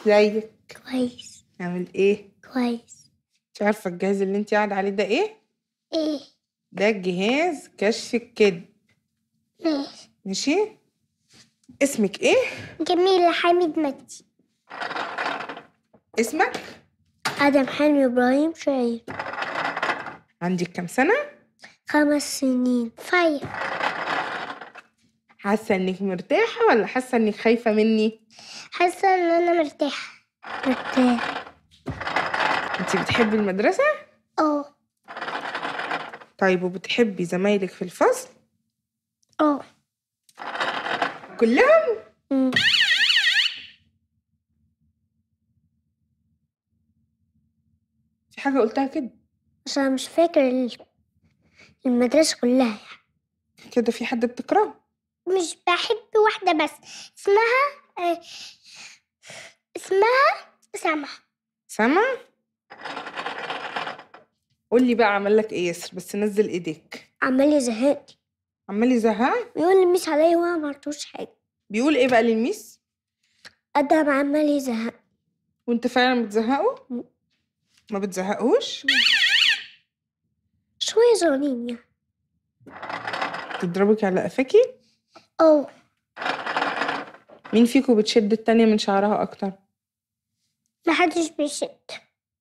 ازيك كويس عامل ايه كويس مش عارفه الجهاز اللي انت قاعده عليه ده ايه ايه ده جهاز كشف الكذب ماشي ماشي اسمك ايه جميلة حميد مجدي اسمك آدم حلمي إبراهيم شعير عندك كام سنه خمس سنين فايف حاسه انك مرتاحه ولا حاسه انك خايفه مني حاسة إن أنا مرتاحة مرتاح انت بتحبي المدرسه اه طيب وبتحبي زمايلك في الفصل اه كلهم أمم. في حاجه قلتها كده عشان أنا مش فاكر ال- المدرسة كلها كده في حد بتكرهه مش بحب واحدة بس اسمها آه، اسمها سما سما قول لي بقى عمل لك ايه ياسر بس نزل ايديك عمال يزهقني عمال يزهقك بيقول لي مش عليا وانا ما عرفتوش حاجة بيقول ايه بقى للميس أدم عمال يزهق وانت فعلا بتزهقه م. ما بتزهقهوش شوية صغيرين يعني تضربك على قفاكي اه مين فيكم بتشد التانية من شعرها اكتر محدش بيشد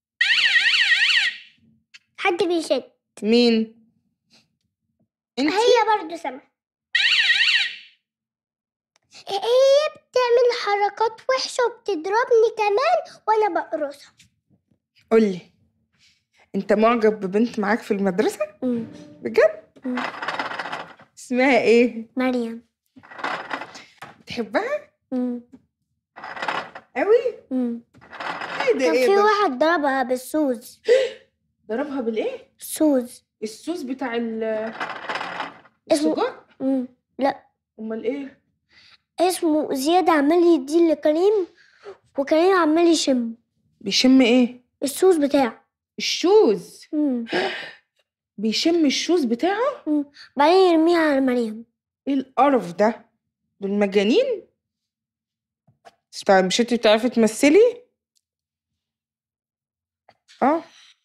حد بيشد مين انت هي برضو سما هي بتعمل حركات وحشة وبتضربني كمان وأنا بقرصها قول لي انت معجب ببنت معاك في المدرسة بجد مم. اسمها ايه مريم بتحبها مم. قوي مم. ايه ده كان ايه في ده واحد ضربها بالسوز ضربها بالايه سوز السوس بتاع ال اسمه- السجق مم. لا امال ايه اسمه زياد عمال يديه لكريم وكريم عمال يشم بيشم ايه السوز بتاعه الشوز مم. بيشم الشوز بتاعه بعدين يرميها على مريم ايه القرف ده دول مجانين طيب مش انتي بتعرفي تمثلي اه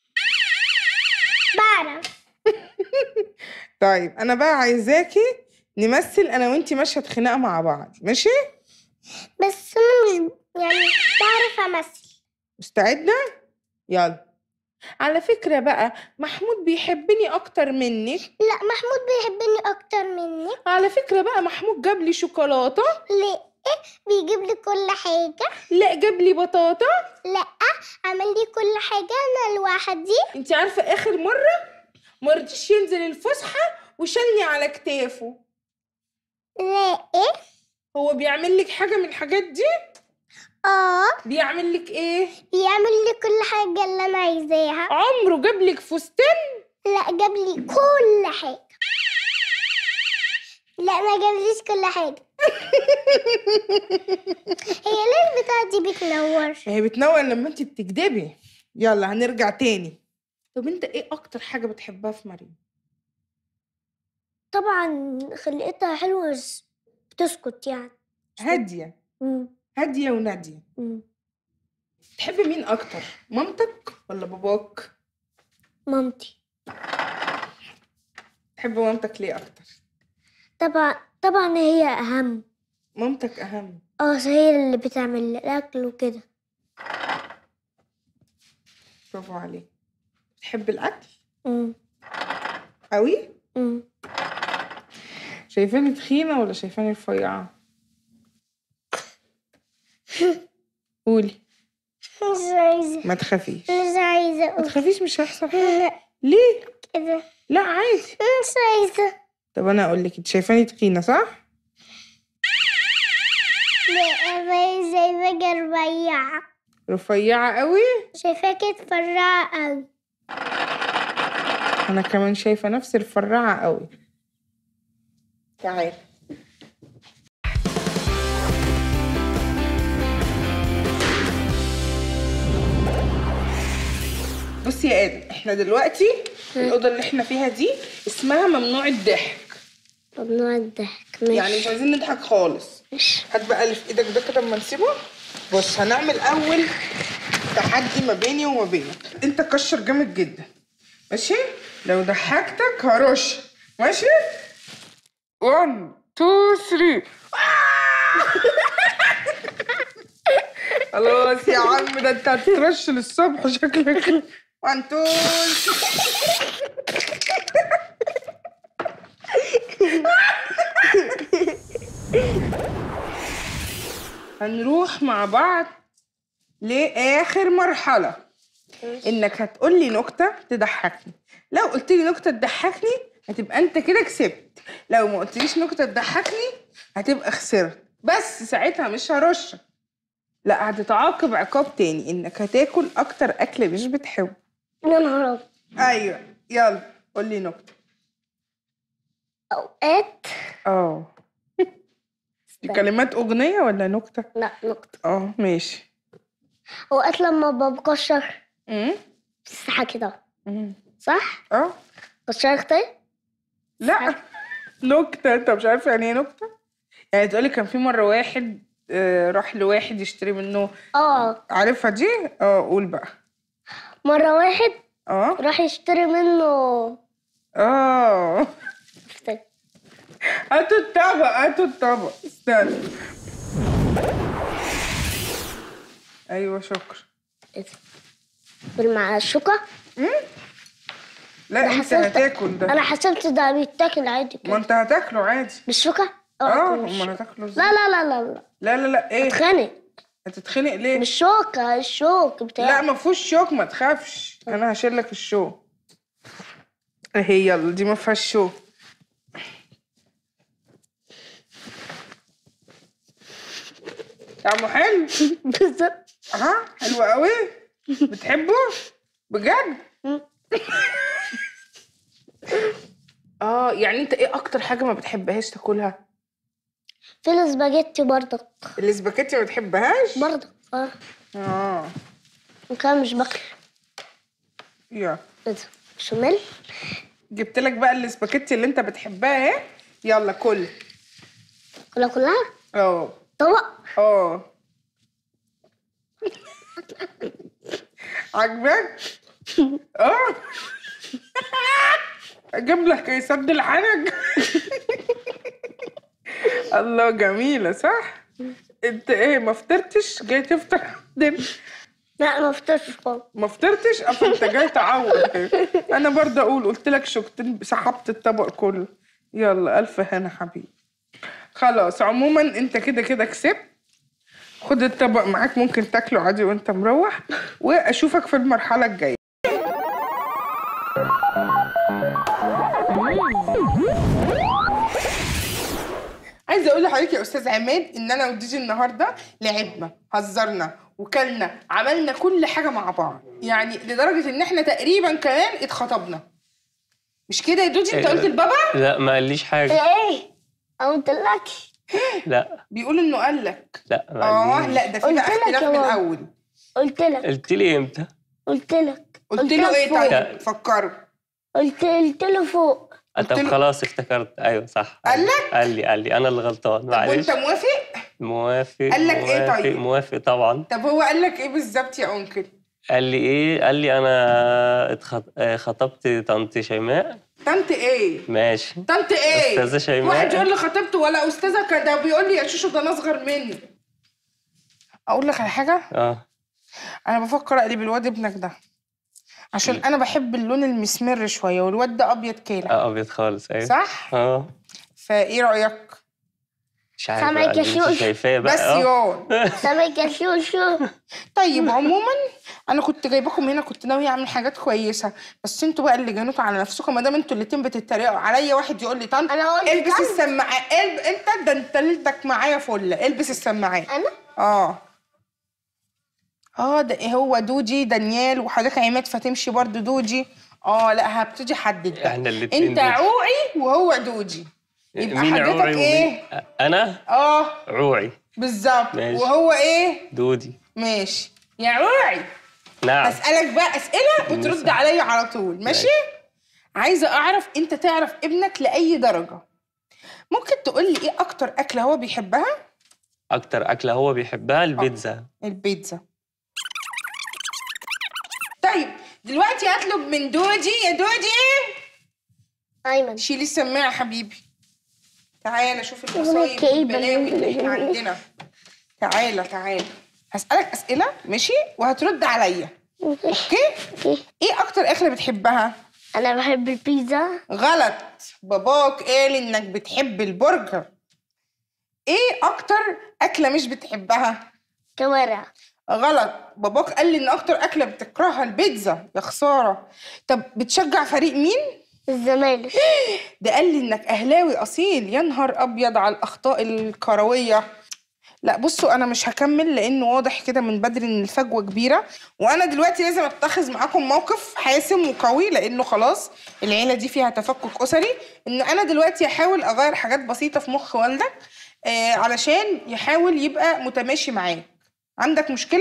بعرف طيب انا بقى عايزاكي نمثل انا وانتي ماشيه خناقه مع بعض ماشي بس أنا مش يعني بعرف أمثل مستعده يلا على فكره بقى محمود بيحبني اكتر منك لا محمود بيحبني أكتر مني على فكره بقى محمود جاب لي شوكولاته ليه بيجيب لي كل حاجة لا جاب لي بطاطا لا عمل لي كل حاجة أنا لوحدي انت عارفه اخر مره ما رضيش ينزل الفسحه وشالني على كتافه لا إيه هو بيعمل لك حاجه من الحاجات دي آه بيعمل لك ايه بيعمل لي كل حاجة اللي أنا عايزاها عمره جاب لك فستان لا جاب لي كل حاجة لا ما جابليش كل حاجة هي ليه البتاعة دي بتنور هي بتنور لما انت بتكدبي يلا هنرجع تاني طب انت ايه اكتر حاجه بتحبها في مريم طبعا خلقتها حلوة بس بتسكت يعني هاديه مم. هاديه وناديه مم. تحبي مين اكتر مامتك ولا باباك مامتي تحب مامتك ليه اكتر طبعا طبعا هي أهم مامتك اهم اه هي اللي بتعمل الأكل وكده برافو عليك تحب الاكل مم. قوي مم. شايفاني تخينه ولا شايفاني رفيعه قولي مش عايزة ما تخافيش مش عايزة ما أقول تخافيش مش هيحصل حاجه لا ليه كده لا عادي مش عايزة طب انا اقول لك انت شايفاني تخينه صح لا أنا شايفاك رفيعة رفيعه قوي شايفاك اتفرعة أوي انا كمان شايفه نفسي رفرعه قوي تعال بصي يا ادم احنا دلوقتي الاوضه اللي احنا فيها دي اسمها ممنوع الضحك ممنوع الضحك ماشي يعني مش عايزين نضحك خالص ماشي هات بقى اللي في ايدك ده كده اما نسيبه بص هنعمل اول تحدي ما بيني وما بينك انت كشر جامد جدا ماشي لو ضحكتك هرش ماشي 1 2 3 خلاص يا عم ده انت هترش للصبح شكلك 1 2 هنروح مع بعض لآخر مرحلة إنك هتقولي نكتة تضحكني لو قلت لي نكتة تضحكني هتبقى أنت كده كسبت لو ما قلتليش نكتة تضحكني هتبقى خسرت بس ساعتها مش هرشك لا هتتعاقب عقاب تاني إنك هتاكل أكتر أكل مش بتحبه يا نهار أبيض. أيوه يلا قولي نكتة اوقات اه دي كلمات أغنية ولا نكتة؟ لا نقطة اه ماشي اوقات لما ببقشر امم صح كده امم صح؟ اه قشرت لا نكتة انت مش عارف يعني ايه نكتة؟ يعني تقولي كان في مرة واحد آه، راح لواحد يشتري منه اه عارفها دي؟ اه قول بقى مرة واحد اه راح يشتري منه اه افتكر. هاتوا الطبق هاتوا الطبق استنى ايوه شكرا إيه ده؟ بالمعشوكة لا أنا انت حسبت- هتاكل ده انا حسبت ده بيتاكل عادي ما كده انت هتاكله عادي بالشوكة؟ اه بالش- امال هتاكله ازاي؟ لا لا لا لا لا لا لا لا ايه اتخانق هتتخنق ليه؟ بالشوكة الشوك لا بتاع ما فيهوش شوك ما تخافش انا هشيل لك الشوك اهي يلا دي ما فيهاش شوك طعمه حلو بالظبط ها حلو قوي بتحبه بجد اه يعني انت ايه اكتر حاجه ما بتحبهاش تاكلها في الاسباجيتي برضك الاسباجيتي ما بتحبهاش برضك اه اه وكان مش باكل يا ايه ده بشاميل جبت لك بقى الاسباجيتي اللي انت بتحبها اهي يلا كل كلها كلها اه طبق اه عجبك؟ اه اجيب لك يسد الحنك الله جميلة صح؟ انت ايه ما فطرتش جاي تفطر عندنا لا ما فطرتش خالص ما فطرتش اه فانت جاي تعوض انا برضه اقول قلت لك شوكتين سحبت الطبق كله يلا الف هنا حبيبي خلاص عموما انت كده كده كسبت خد الطبق معاك ممكن تاكله عادي وانت مروح واشوفك في المرحله الجايه عايزه اقول لحضرتك يا استاذ عماد ان انا وديجي النهارده لعبنا هزرنا وكلنا عملنا كل حاجه مع بعض يعني لدرجه ان احنا تقريبا كمان اتخطبنا مش كده يا دودي انت إيه. قلت لبابا لا ما قاليش حاجة ايه قلت لك لا بيقول انه قال لك لا ما اه قاليش. لا ده في قلت بقى لك اختلاف يا من ماما. الاول قلت لك قلت لي امتى؟ قلت لك قلت له لك ايه فوق. طيب فكروا قلت قلت له فوق آه، قلت طب له- خلاص افتكرت ايوه صح قال لك؟ قال لي قال لي انا اللي غلطان طب معلش وانت موافق موافق قال لك إيه موافق طيب؟ موافق طبعا طب هو قال لك ايه بالظبط يا انكل قال لي ايه قال لي انا اتخط... آه، خطبت طنط شيماء طنط ايه ماشي طنط ايه أستاذة شيماء. واحد يقول لي خطيبته ولا استاذه كان ده بيقول لي يا شوشو ده انا اصغر مني اقول لك على حاجه اه انا بفكر اقلب الواد ابنك ده عشان انا بحب اللون المسمر شويه والواد ده ابيض كالح آه، ابيض خالص ايوه صح اه فايه رايك مش عارف سامعك بقى يا اللي انت شوش. شايفاه بقى بس آه. يون سامعك يا شوشو طيب عموما انا كنت جايباكم هنا كنت ناوي اعمل حاجات كويسه بس انتوا بقى اللي جنوتوا على نفسكم ما دام انتوا الاتنين بتتريقوا عليا واحد يقول لي طنط أنا قلت البس طنط. السماعات الب... انت ده انت ليلتك معايا فله البس السماعات انا اه اه ده إيه هو دوجي دانيال وحضرتك عماد فتمشي برضو دوجي اه لا هبتدي احدد بقى احنا الاتنين انت دوجي. عوعي وهو دوجي يبقى مين حضرتك عوعي ايه ومين انا اه عوعي بالظبط ماشي. وهو ايه دودي ماشي يا عوعي نعم اسالك بقى اسئله وترد نسأل. عليا على طول ماشي ماشي. عايزه اعرف انت تعرف ابنك لاي درجه ممكن تقول لي ايه اكتر اكله هو بيحبها اكتر اكله هو بيحبها البيتزا البيتزا طيب دلوقتي هطلب من دودي يا دودي ايمن شيلي السماعة حبيبي تعالى شوف كئيبة المصايب والبلاوي اللي جدا. احنا عندنا تعالى تعالى هسألك أسئلة ماشي وهترد عليا اوكي ايه اكتر اكلة بتحبها انا بحب البيتزا غلط باباك قال انك بتحب البرجر ايه اكتر اكلة مش بتحبها كوارع غلط باباك قال لي ان اكتر اكلة بتكرهها البيتزا يا خسارة طب بتشجع فريق مين الزمالك ده قال لي انك اهلاوي اصيل يا نهار ابيض على الاخطاء الكرويه لا بصوا انا مش هكمل لانه واضح كده من بدري ان الفجوه كبيره وانا دلوقتي لازم اتخذ معاكم موقف حاسم وقوي لانه خلاص العيله دي فيها تفكك اسري ان انا دلوقتي هحاول اغير حاجات بسيطه في مخ والدك آه علشان يحاول يبقى متماشي معاك عندك مشكله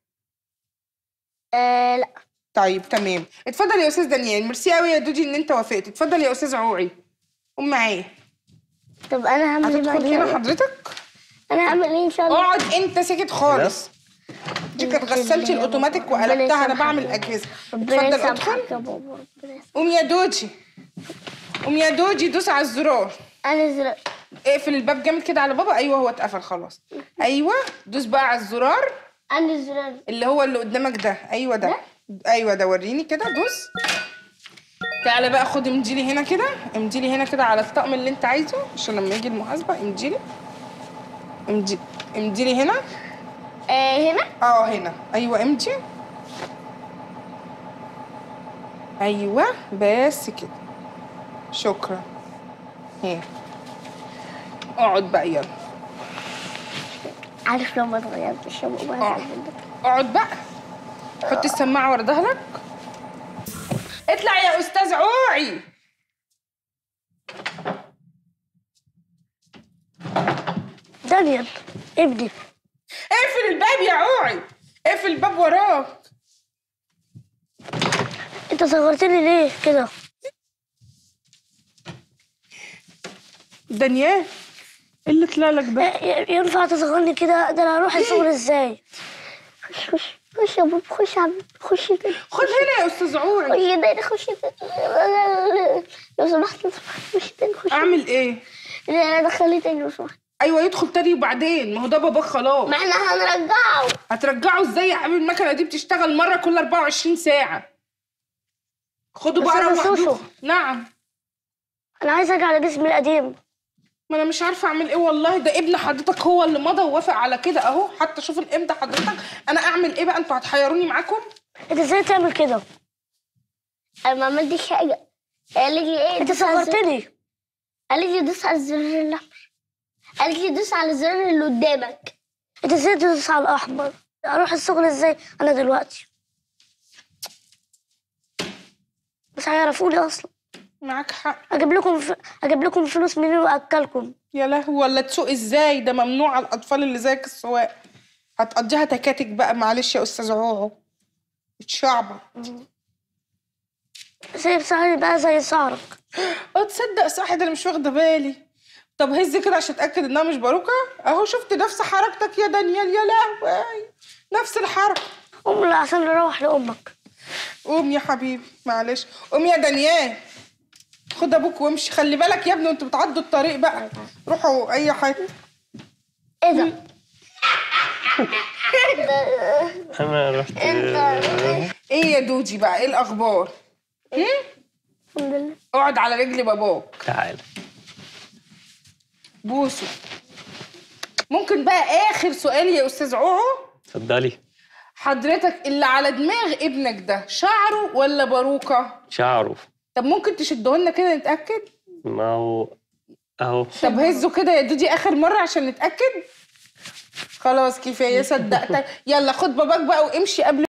آه لا طيب تمام اتفضل يا استاذ دانيال ميرسي قوي يا دودي ان انت وافقت اتفضل يا استاذ عوعي قوم معايا طب انا هعمل ايه هتدخل هنا بعد حضرتك انا هعمل ايه ان شاء الله اقعد انت ساكت خالص دي كانت غسالتي الاوتوماتيك وقلبتها انا بعمل اجهزه ربنا اتفضل ادخل يسامحك يا بابا ربنا يسامحك. قوم يا دوجي قوم يا دوجي دوس على الزرار انا زر... اقفل الباب جامد كده على بابا ايوه هو اتقفل خلاص ايوه دوس بقى على الزرار انا زر... اللي هو اللي قدامك ده ايوه ده ايوه ده وريني كده دوس تعالى بقى خد امديلي هنا كده امديلي هنا كده على الطقم اللي انت عايزه عشان لما يجي المحاسبه امديلي امدي امديلي هنا آه هنا اه هنا ايوه امتي ايوه بس كده شكرا هي اقعد بقى يلا عارف لو ما اتغيرتش يا بابا اه هزعل منك. اقعد بقى حط السماعه ورا ظهرك اطلع يا استاذ عوعي دانيال ابني اقفل الباب يا عوعي اقفل الباب وراك انت صغرتني ليه كده دانيال ايه اللي طلع لك ده آه، ي- ينفع تصغرني كده ده انا هروح الشغل ازاي خش خش خش يا بابا خش يا عم خش تاني خد هنا يا استاذ عوعي خش تاني خش تاني لو سمحت لو سمحت خش تاني خش اعمل ايه لا دخلني تاني لو سمحت ايوه يدخل تاني وبعدين ما هو ده باباك خلاص ما احنا هنرجعه هترجعه ازاي يا حبيبي المكنه دي بتشتغل مره كل 24 ساعه خدوا بس بقى أنا روحوا سوسو. نعم انا عايز ارجع لجسمي القديم ما انا مش عارفه اعمل ايه والله ده ابن حضرتك هو اللي مضى ووافق على كده اهو حتى شوف الامضه حضرتك انا اعمل ايه بقى انتوا هتحيروني معاكم انت ازاي تعمل كده انا ما عملتش حاجه قالت لي ايه انت دوس على الزر- صغرتني قالت لي دوس على الزر الاحمر قالت لي دوس على الزر اللي قدامك انت ازاي تدوس على الاحمر اروح الشغل ازاي انا دلوقتي مش هيعرفوني اصلا معاك حق اجيب لكم ف... اجيب لكم فلوس منين واكلكم يا لهوي ولا تسوق ازاي ده ممنوع على الاطفال اللي زيك السواق هتقضيها تكاتك بقى معلش يا استاذ عوعو اتشعبط سايب سعري بقى زي سعرك اه تصدق صح ده انا مش واخده بالي طب هز كده عشان اتاكد انها مش باروكه اهو شفت نفس حركتك يا دانيال يا لهوي نفس الحركه قوم لا عشان نروح لامك قوم يا حبيبي معلش قوم يا دانيال خد ابوك وامشي خلي بالك يا ابني وانتوا بتعدوا الطريق بقى روحوا اي حته ايه ده انا رحت ايه يا دودي بقى ايه الاخبار الحمد لله اقعد على رجل باباك تعال بوسه ممكن بقى اخر سؤال يا استاذ عوعو اتفضلي حضرتك اللي على دماغ ابنك ده شعره ولا باروكه شعره طب ممكن تشده لنا كده نتاكد ما هو اهو طب هزه كده يا دودي اخر مره عشان نتاكد خلاص كفايه صدقتك يلا خد باباك بقى وامشي قبل